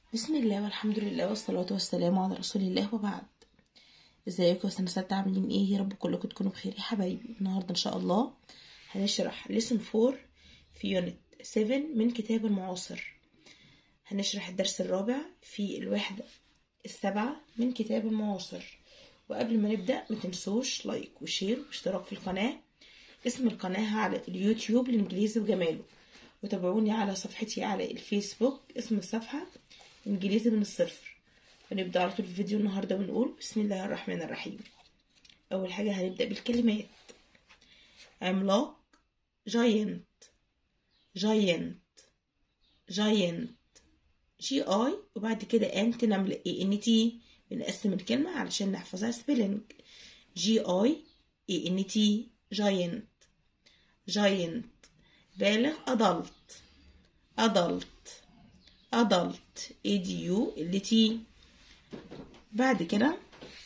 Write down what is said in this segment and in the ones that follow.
بسم الله والحمد لله والصلاة والسلام على رسول الله وبعد ازيكم يا سنة ستة عاملين ايه يا رب كلكم تكونوا بخير يا حبايبي النهاردة ان شاء الله هنشرح lesson 4 في يونت 7 من كتاب المعاصر هنشرح الدرس الرابع في الوحدة السابعة من كتاب المعاصر وقبل ما نبدأ ما تنسوش لايك وشير واشتراك في القناة اسم القناة على اليوتيوب الانجليزي وجماله وتابعوني على صفحتي على الفيسبوك اسم الصفحة انجليزي من الصفر ونبدأ على طول الفيديو النهاردة ونقول بسم الله الرحمن الرحيم أول حاجة هنبدأ بالكلمات عملاق جاينت جاينت جاينت جي اي وبعد كده انت نملة اي ان تي بنقسم الكلمة علشان نحفظها سبيلنج جي اي اي ان تي جاينت جاينت بالغ adult adult adult edu اللي تي بعد كده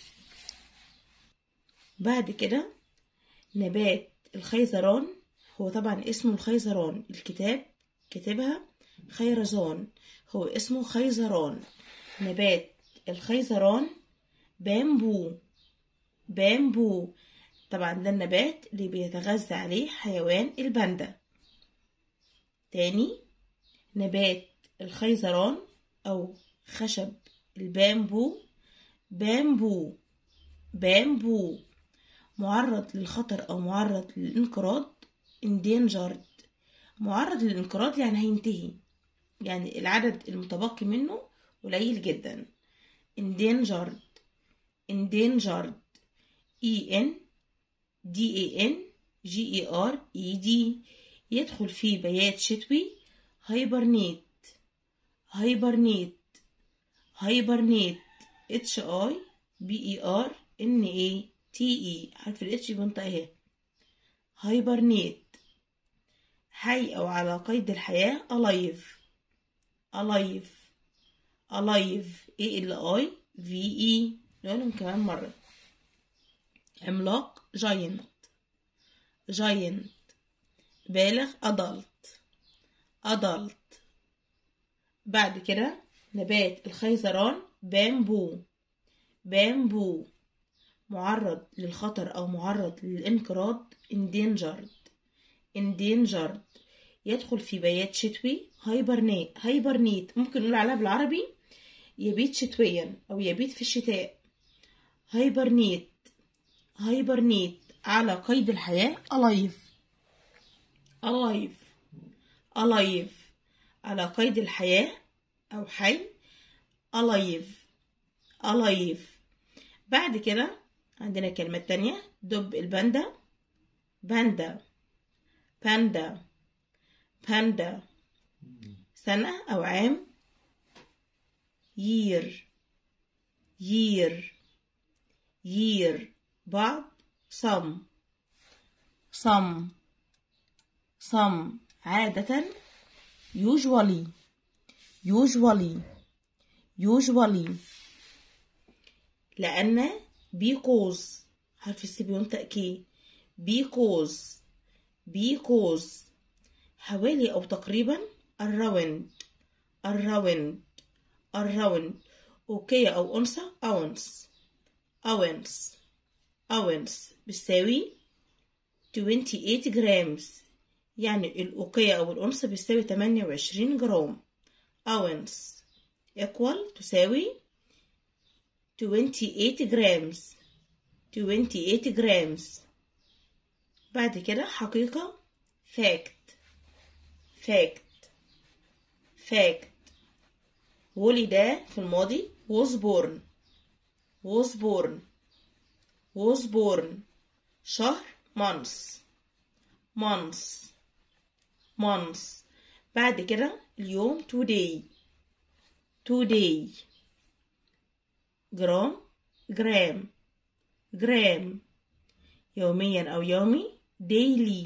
بعد كده نبات الخيزران هو طبعا اسمه الخيزران الكتاب كاتبها خيرزان هو اسمه خيزران نبات الخيزران بامبو بامبو طبعا ده النبات اللي بيتغذى عليه حيوان الباندا تاني نبات الخيزران أو خشب البامبو بامبو بامبو معرض للخطر أو معرض للانقراض endangered معرض للانقراض يعني هينتهي يعني العدد المتبقي منه قليل جدا endangered endangered e n d a n g e r e d يدخل في بيات شتوي هايبرنيت هايبرنيت هايبرنيت اتش اي بي اي ار ان اي تي اي حرف الاتش بنطق اهي هايبرنيت حي او على قيد الحياة alive alive alive a l i v e نقولهم كمان مرة عملاق giant giant بالغ adult adult بعد كده نبات الخيزران بامبو بامبو معرض للخطر أو معرض للانقراض endangered endangered يدخل في بيات شتوي هايبرنيت هايبرنيت ممكن نقول عليها بالعربي يبيت شتويا أو يبيت في الشتاء هايبرنيت هايبرنيت على قيد الحياة alive alive alive على قيد الحياة أو حي alive alive بعد كده عندنا كلمة تانية دب الباندا باندا باندا باندا سنة أو عام year year year بعض some some some عادة usually usually usually لأن because حرف السي بينطق كي because because حوالي أو تقريبا around around around أوكية أو أنثى ounce ounce ounce بتساوي 28 جرامز يعني الأوقية أو الأنثى بتساوي 28 جرام ounce equal تساوي 28 جرامز 28 جرامز بعد كده حقيقة fact fact fact ولد في الماضي was born was born was born شهر months months months بعد كده اليوم today today جرام جرام جرام يوميا أو يومي daily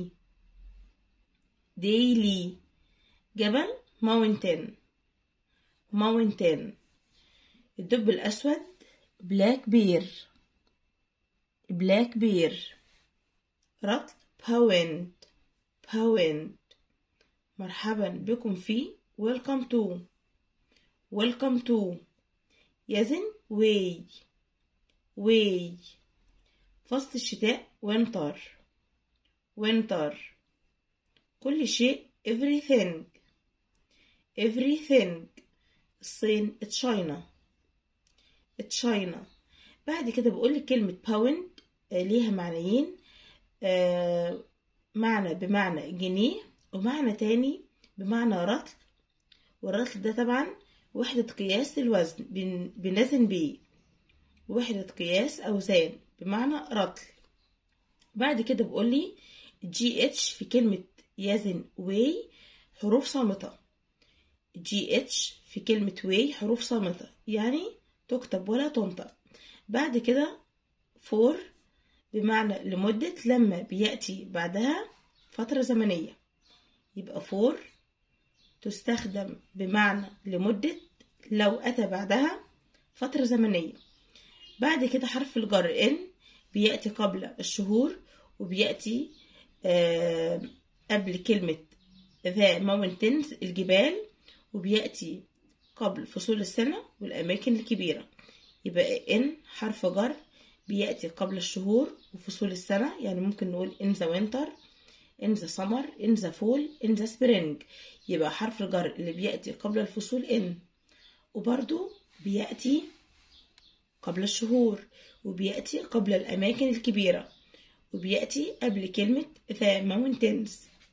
daily جبل mountain mountain الدب الأسود black bear black bear رطل pound pound مرحبا بكم في welcome to welcome to يزن way way فصل الشتاء winter winter كل شيء everything everything الصين تشاينا تشاينا بعد كده بقول لك كلمة باوند ليها معنيين آه معنى بمعنى جنيه ومعنى تاني بمعنى رطل والرطل ده طبعا وحدة قياس الوزن بن- بنزن بيه وحدة قياس أوزان بمعنى رطل بعد كده بقول لي جي اتش في كلمة يزن واي حروف صامتة جي اتش في كلمة واي حروف صامتة يعني تكتب ولا تنطق بعد كده فور بمعنى لمدة لما بيأتي بعدها فترة زمنية يبقى فور تستخدم بمعنى لمدة لو أتى بعدها فترة زمنية بعد كده حرف الجر إن بيأتي قبل الشهور وبيأتي آه قبل كلمة ذا mountains الجبال وبيأتي قبل فصول السنة والأماكن الكبيرة يبقى إن حرف جر بيأتي قبل الشهور وفصول السنة يعني ممكن نقول in the winter in the summer in the fall in the spring يبقى حرف الجر اللي بيأتي قبل الفصول in وبرضو بيأتي قبل الشهور وبيأتي قبل الأماكن الكبيرة وبيأتي قبل كلمة the mountains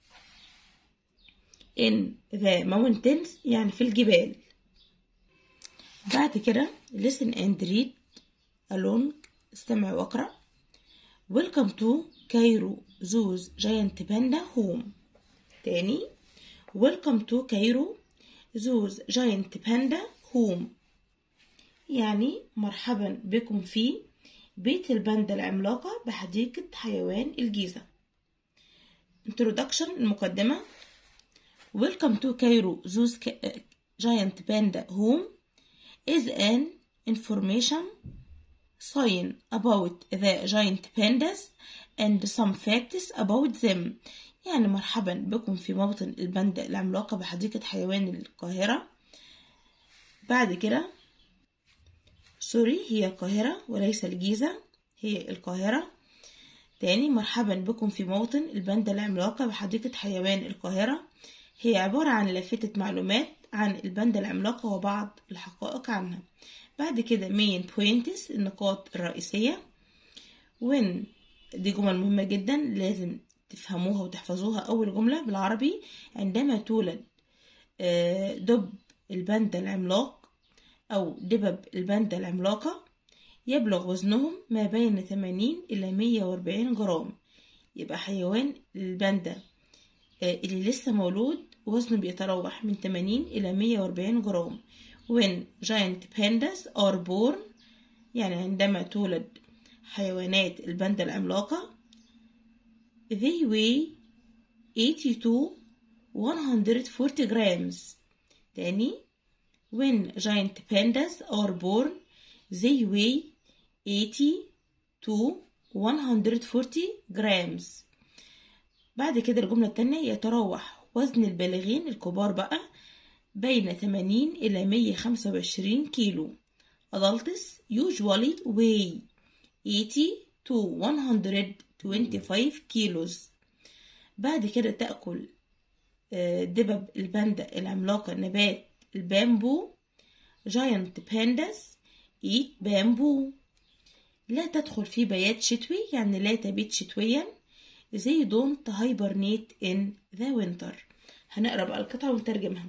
in the mountains يعني في الجبال بعد كده listen and read along استمع واقرأ welcome to Cairo Zoo's giant panda home تاني welcome to Cairo Zoo's giant panda home يعني مرحبا بكم في بيت الباندا العملاقة بحديقة حيوان الجيزة introduction المقدمة Welcome to Cairo Zoo's ca- giant panda home is an information sign about the giant pandas and some facts about them يعني مرحبا بكم في موطن الباندا العملاقة بحديقة حيوان القاهرة بعد كده سوري هي القاهرة وليس الجيزة هي القاهرة تاني مرحبا بكم في موطن الباندا العملاقة بحديقة حيوان القاهرة هي عبارة عن لافتة معلومات عن الباندا العملاقة وبعض الحقائق عنها بعد كده main points النقاط الرئيسية when دي جمل مهمة جدا لازم تفهموها وتحفظوها أول جملة بالعربي عندما تولد آه، دب الباندا العملاق أو دبب الباندا العملاقة يبلغ وزنهم ما بين 80 إلى 140 جرام يبقى حيوان الباندا آه، اللي لسه مولود وزنه بيتراوح من 80 إلى 140 جرام when giant pandas are born يعني عندما تولد حيوانات الباندا العملاقة they weigh 82 140 grams تاني when giant pandas are born they weigh 80 to 140 grams بعد كده الجملة التانية يتراوح وزن البالغين الكبار بقى بين 80 إلى 125 كيلو adults usually weigh 80 to 125 كيلوز بعد كده تأكل آه، دبب الباندا العملاقة نبات البامبو giant pandas eat bamboo لا تدخل في بيات شتوي يعني لا تبيت شتويا they don't hibernate in the winter هنقرا بقى القطعة ونترجمها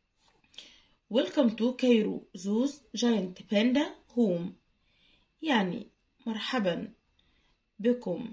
Welcome to Cairo Zoo's Giant Panda Home يعني مرحبا بكم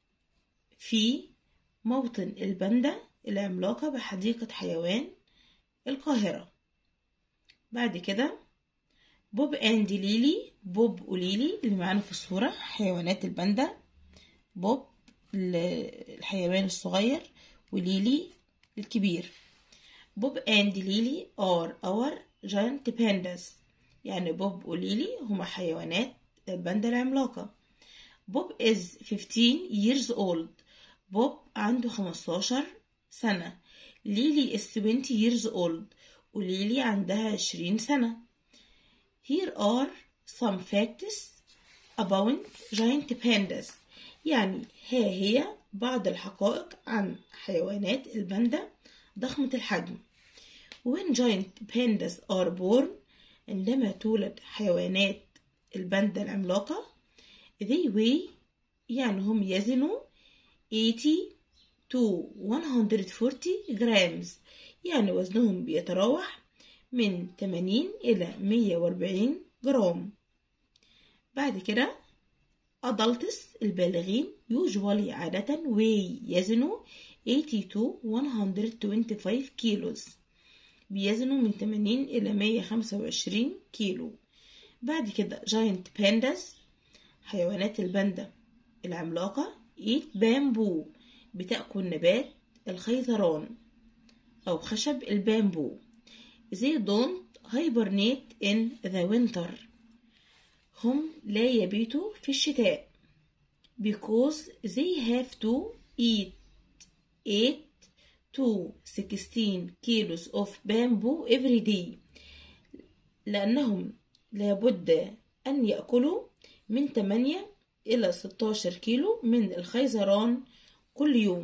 في موطن الباندا العملاقة بحديقة حيوان القاهرة بعد كده بوب اند ليلي بوب وليلي اللي معانا في الصورة حيوانات الباندا بوب ال- الحيوان الصغير وليلي الكبير بوب اند ليلي are our giant pandas يعني بوب وليلي هما حيوانات الباندا العملاقة بوب is 15 years old بوب عنده 15 سنة ليلي is 20 years old قوليلي عندها عشرين سنة Here are some facts about giant pandas يعني ها هي بعض الحقائق عن حيوانات الباندا ضخمة الحجم When giant pandas are born عندما تولد حيوانات الباندا العملاقة they weigh يعني هم يزنوا 80 to 140 جرامز يعني وزنهم بيتراوح من 80 إلى 140 جرام بعد كده adults البالغين usually عادة weigh يزنوا 80 to 125 كيلوز بيزنوا من 80 إلى 125 كيلو بعد كده giant pandas حيوانات الباندا العملاقة eat bamboo بتأكل نبات الخيزران أو خشب البامبو they don't hibernate in the winter هم لا يبيتوا في الشتاء because they have to eat 8 to 16 kilos of bamboo every day لأنهم لابد أن يأكلوا من 8 إلى 16 كيلو من الخيزران كل يوم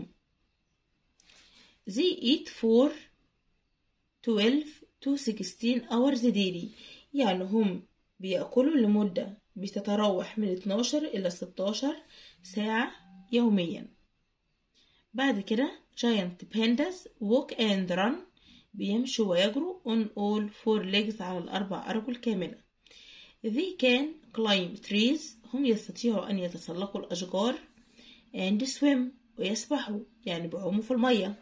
they eat for 12 to 16 hours daily يعني هم بيأكلوا لمدة بتتراوح من 12 إلى 16 ساعة يوميا بعد كده giant pandas walk and run بيمشوا ويجروا on all four legs على الأربع أرجل كاملة they can climb trees هم يستطيعوا أن يتسلقوا الأشجار and swim ويسبحوا يعني بيعوموا في المية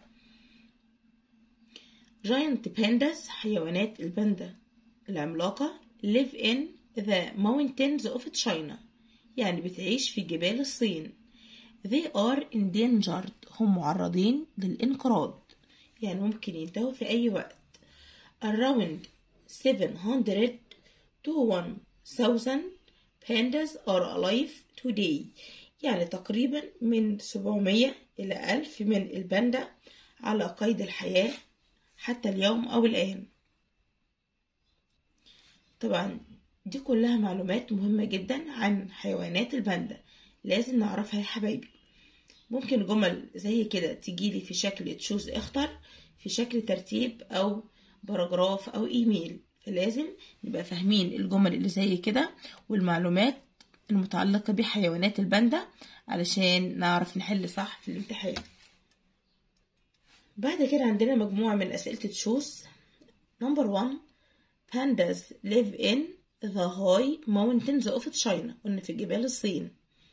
giant pandas حيوانات الباندا العملاقة live in the mountains of China يعني بتعيش في جبال الصين they are endangered هم معرضين للانقراض يعني ممكن ينتهوا في أي وقت around 700 to 1000 pandas are alive today يعني تقريبا من 700 إلى 1000 من الباندا على قيد الحياة حتى اليوم أو الآن طبعا دي كلها معلومات مهمة جدا عن حيوانات الباندا لازم نعرفها يا حبايبي ممكن جمل زي كده تجيلي في شكل تشوز اختر في شكل ترتيب أو باراجراف أو إيميل فلازم نبقى فاهمين الجمل اللي زي كده والمعلومات المتعلقة بحيوانات الباندا علشان نعرف نحل صح في الامتحان بعد كده عندنا مجموعة من أسئلة تشوز نمبر 1 pandas live in the high mountains of China قلنا في جبال الصين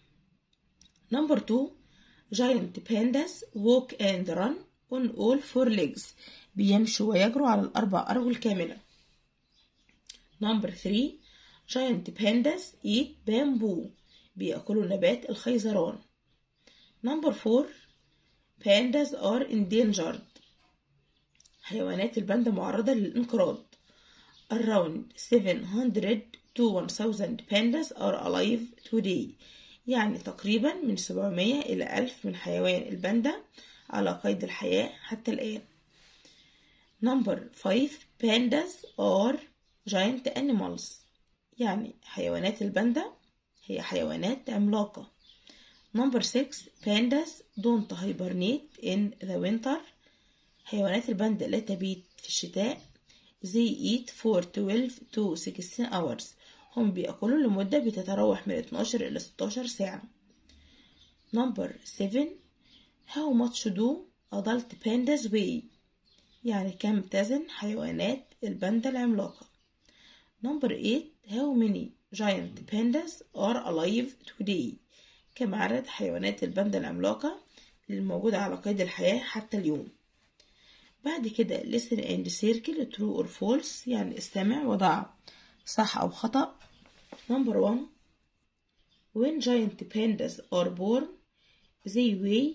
نمبر 2 giant pandas walk and run on all four legs بيمشوا ويجروا على الأربع أرجل كاملة نمبر 3 giant pandas eat bamboo بيأكلوا نبات الخيزران نمبر 4 pandas are endangered حيوانات الباندا معرضة للانقراض around 700 to 1000 pandas are alive today يعني تقريبا من 700 إلى 1000 من حيوان الباندا على قيد الحياة حتى الآن number 5 pandas are giant animals يعني حيوانات الباندا هي حيوانات عملاقة number 6 pandas don't hibernate in the winter حيوانات الباندا لا تبيت في الشتاء they eat for 12 to 16 hours هم بيأكلوا لمدة بتتراوح من 12 إلى 16 ساعة number 7 how much do adult pandas weigh يعني كم تزن حيوانات الباندا العملاقة number 8 how many giant pandas are alive today كم عدد حيوانات الباندا العملاقة الموجودة على قيد الحياة حتى اليوم بعد كده listen and circle true or false يعني استمع وضع صح أو خطأ number one when giant pandas are born they weigh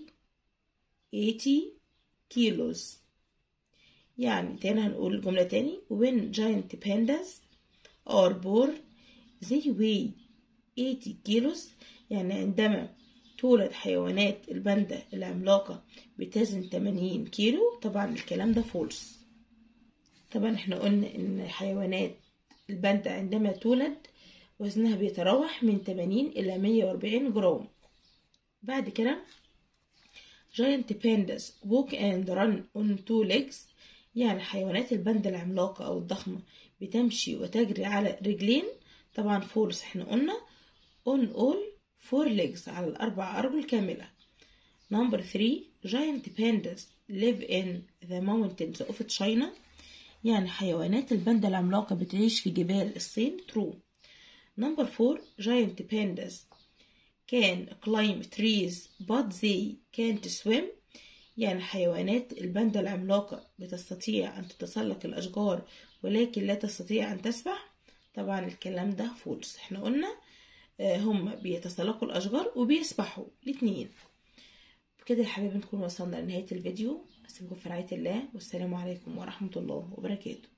80 kilos يعني تاني هنقول الجملة تاني when giant pandas are born they weigh 80 kilos يعني عندما تولد حيوانات الباندا العملاقة بتزن 80 كيلو طبعا الكلام ده فولس طبعا احنا قلنا ان حيوانات الباندا عندما تولد وزنها بيتراوح من 80 إلى 140 جرام بعد كده giant pandas walk and run on two legs يعني حيوانات الباندا العملاقة أو الضخمة بتمشي وتجري على رجلين طبعا فورس احنا قلنا on all four legs على الأربع أرجل كاملة number three giant pandas live in the mountains of China يعني حيوانات الباندا العملاقة بتعيش في جبال الصين true number four giant pandas can climb trees but they can't swim يعني حيوانات الباندا العملاقة بتستطيع أن تتسلق الأشجار ولكن لا تستطيع أن تسبح طبعا الكلام ده فولس احنا قلنا هم بيتسلقوا الأشجار وبيسبحوا الاتنين بكده يا حبايبي نكون وصلنا لنهاية الفيديو أسيبكم في رعاية الله والسلام عليكم ورحمة الله وبركاته